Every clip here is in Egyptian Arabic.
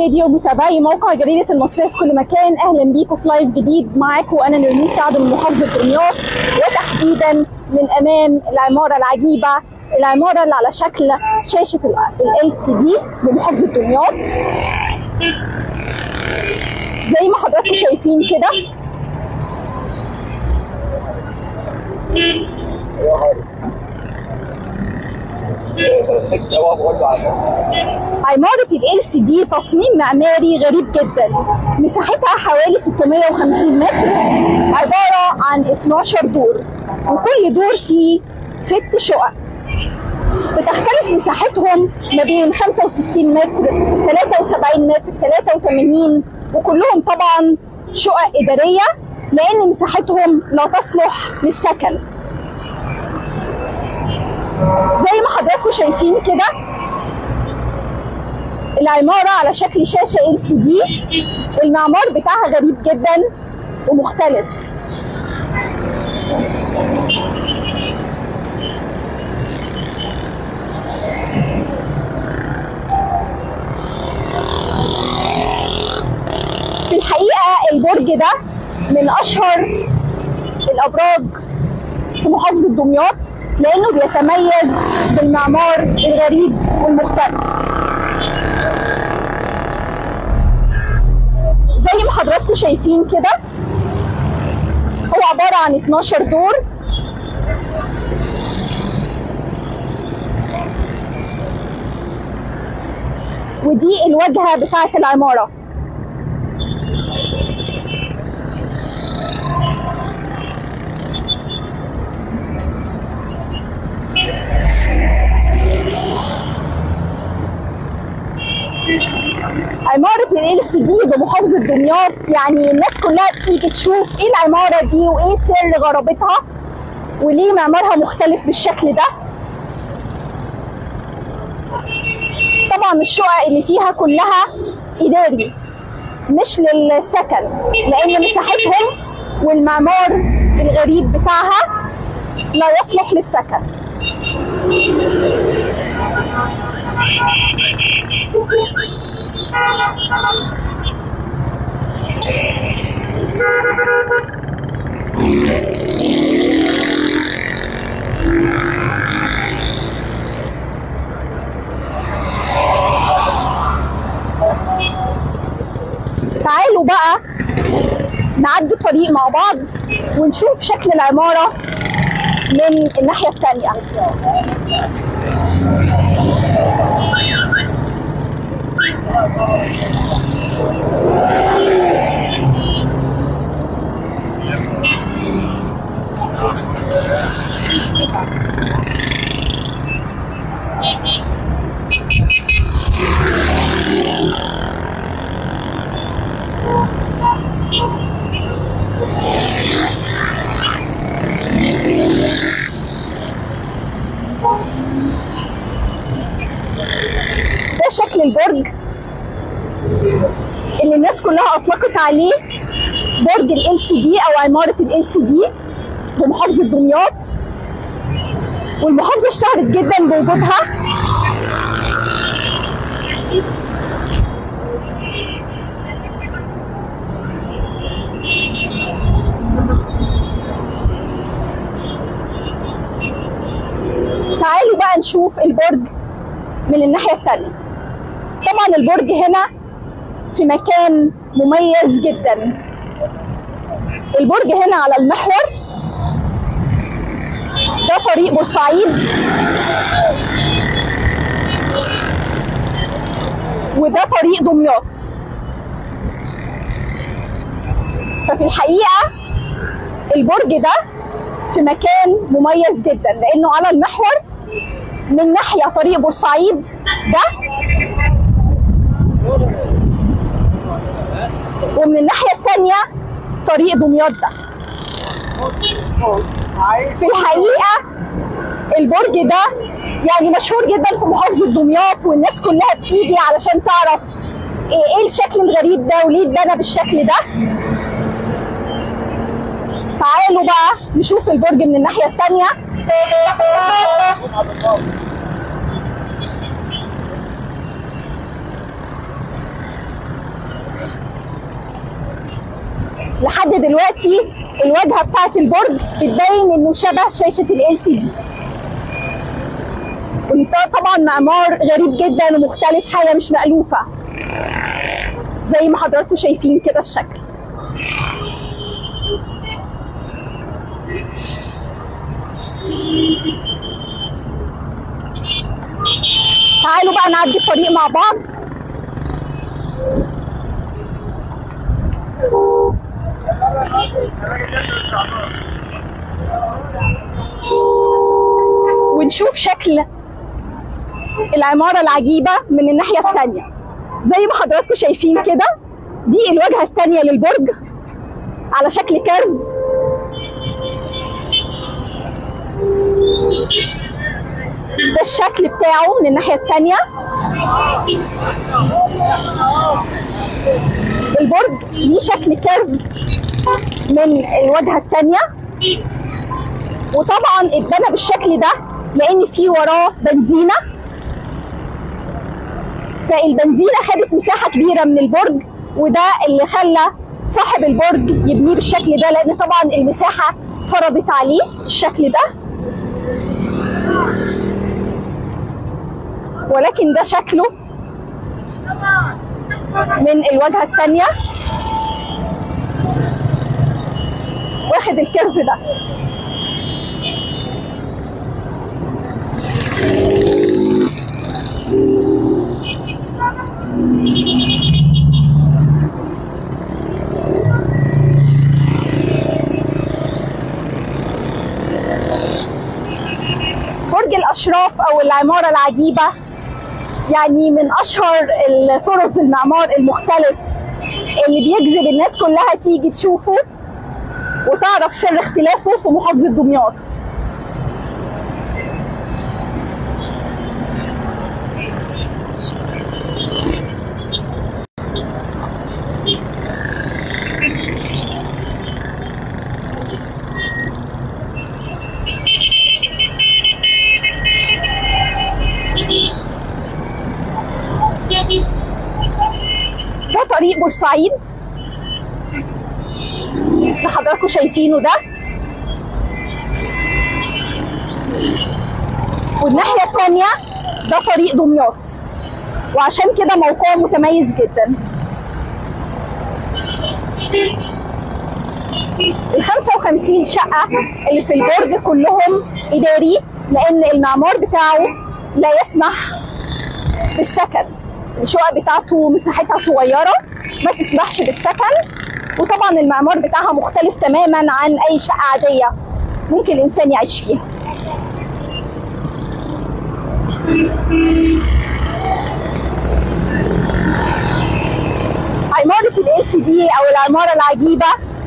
مشاهدي ومتابعي موقع جريدة المصرية في كل مكان أهلا بيكم في لايف جديد معاكم أنا نرمين سعد من محافظة دمياط وتحديدا من أمام العمارة العجيبة العمارة اللي على شكل شاشة ال سي دي بمحافظة دمياط زي ما حضراتكم شايفين كده عمارة ال سي دي تصميم معماري غريب جدا مساحتها حوالي 650 متر عبارة عن 12 دور وكل دور فيه ست شقق بتختلف مساحتهم ما بين 65 متر 73 متر 83 وكلهم طبعا شقق إدارية لأن مساحتهم لا تصلح للسكن زي ما حضراتكم شايفين كده العمارة على شكل شاشة ال سي دي المعمار بتاعها غريب جدا ومختلف في الحقيقة البرج ده من أشهر الأبراج في محافظة دمياط لأنه بيتميز بالمعمار الغريب والمختلف زي ما حضراتكم شايفين كده هو عبارة عن 12 دور ودي الواجهة بتاعة العمارة عمارة ال سي دي بمحافظة دمياط يعني الناس كلها بتيجي تشوف ايه العمارة دي وايه سر غرابتها وليه معمارها مختلف بالشكل ده طبعا الشقق اللي فيها كلها إداري مش للسكن لأن مساحتهم والمعمار الغريب بتاعها لا يصلح للسكن تعالوا بقى نعدي الطريق مع بعض ونشوف شكل العمارة من الناحية التانية ده شكل البرج اللي الناس كلها اطلقت عليه برج ال سي دي او عماره ال سي دي بمحافظه دمياط والمحافظه اشتهرت جدا بوجودها تعالوا بقى نشوف البرج من الناحيه الثانيه طبعا البرج هنا في مكان مميز جدا البرج هنا على المحور ده طريق بورسعيد وده طريق دمياط ففي الحقيقة البرج ده في مكان مميز جدا لأنه على المحور من ناحية طريق بورسعيد ده ومن الناحية التانية طريق دمياط ده في الحقيقة البرج ده يعني مشهور جدا في محافظة دمياط والناس كلها بتيجي علشان تعرف ايه إيه الشكل الغريب ده وليه اتبنى بالشكل ده تعالوا بقى نشوف البرج من الناحية التانية لحد دلوقتي الواجهه بتاعت البرج بتبين انه شبه شاشه ال سي دي طبعا معمار غريب جدا ومختلف حاجه مش مألوفه زي ما حضراتكم شايفين كده الشكل تعالوا بقى نعدي الطريق مع بعض ونشوف شكل العمارة العجيبة من الناحية التانية زي ما حضراتكم شايفين كده دي الواجهة التانية للبرج على شكل كرز ده الشكل بتاعه من الناحية التانية البرج ليه شكل كيرف من الواجهة التانية وطبعا اتبنى بالشكل ده لان في وراه بنزينة فالبنزينة خدت مساحة كبيرة من البرج وده اللي خلى صاحب البرج يبنيه بالشكل ده لان طبعا المساحة فرضت عليه الشكل ده ولكن ده شكله من الواجهة التانية واخد الكيرف ده برج الأشراف أو العمارة العجيبة يعني من اشهر الطرز المعمار المختلف اللي بيجذب الناس كلها تيجي تشوفه وتعرف سر اختلافه في محافظه دمياط ده طريق بورسعيد اللي حضراتكم شايفينه ده والناحية التانية ده طريق دمياط وعشان كده موقعه متميز جدا ال 55 شقة اللي في البرج كلهم إداري لأن المعمار بتاعه لا يسمح بالسكن الشقق بتاعته مساحتها صغيرة ما تسمحش بالسكن وطبعا المعمار بتاعها مختلف تماما عن أي شقة عادية ممكن الإنسان يعيش فيها عمارة الاي سي دي أو العمارة العجيبة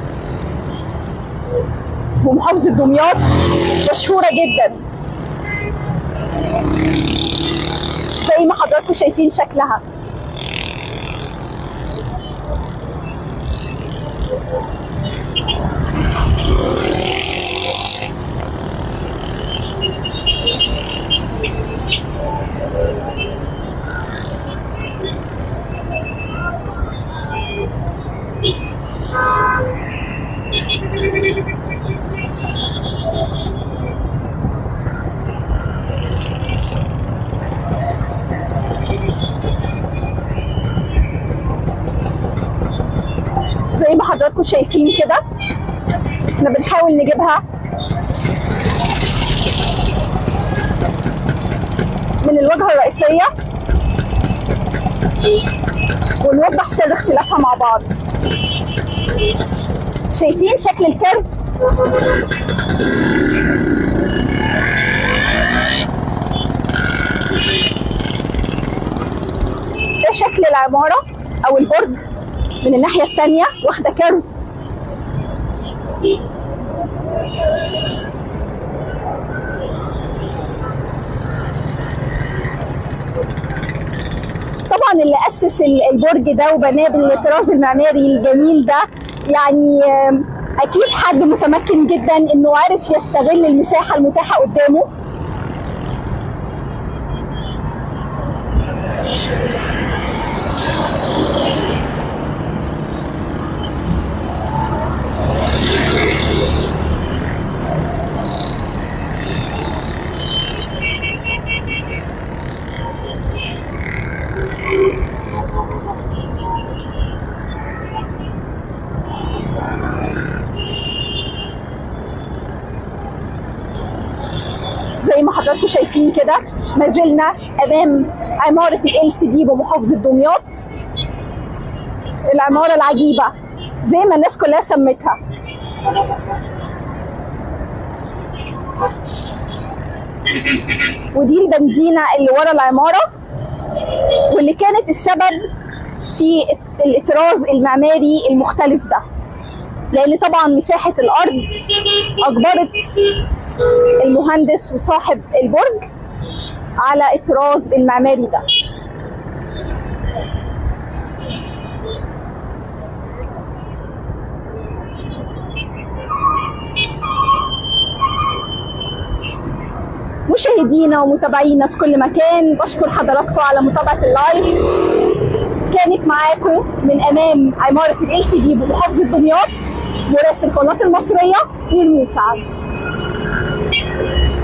بمحافظة دمياط مشهورة جدا زي ما حضراتكم شايفين شكلها زي ما حضراتكم شايفين كده احنا بنحاول نجيبها من الواجهة الرئيسية ونوضح سر اختلافها مع بعض شايفين شكل الكيرف ده شكل العمارة أو البرج من الناحية التانية واخدة كيرف طبعا اللي أسس البرج ده وبناه بالطراز المعماري الجميل ده يعني أكيد حد متمكن جدا إنه عارف يستغل المساحة المتاحة قدامه حضراتكم شايفين كده ما زلنا امام عماره ال سي دي بمحافظه دمياط العماره العجيبه زي ما الناس كلها سمتها ودي البنزينه اللي ورا العماره واللي كانت السبب في الاطراز المعماري المختلف ده لان طبعا مساحه الارض اجبرت المهندس وصاحب البرج على الطراز المعماري ده مشاهدينا ومتابعينا في كل مكان بشكر حضراتكم على متابعه اللايف كانت معاكم من امام عماره ال سي دي بمحافظه دمياط مراسل قناه المصريه نرمين سعد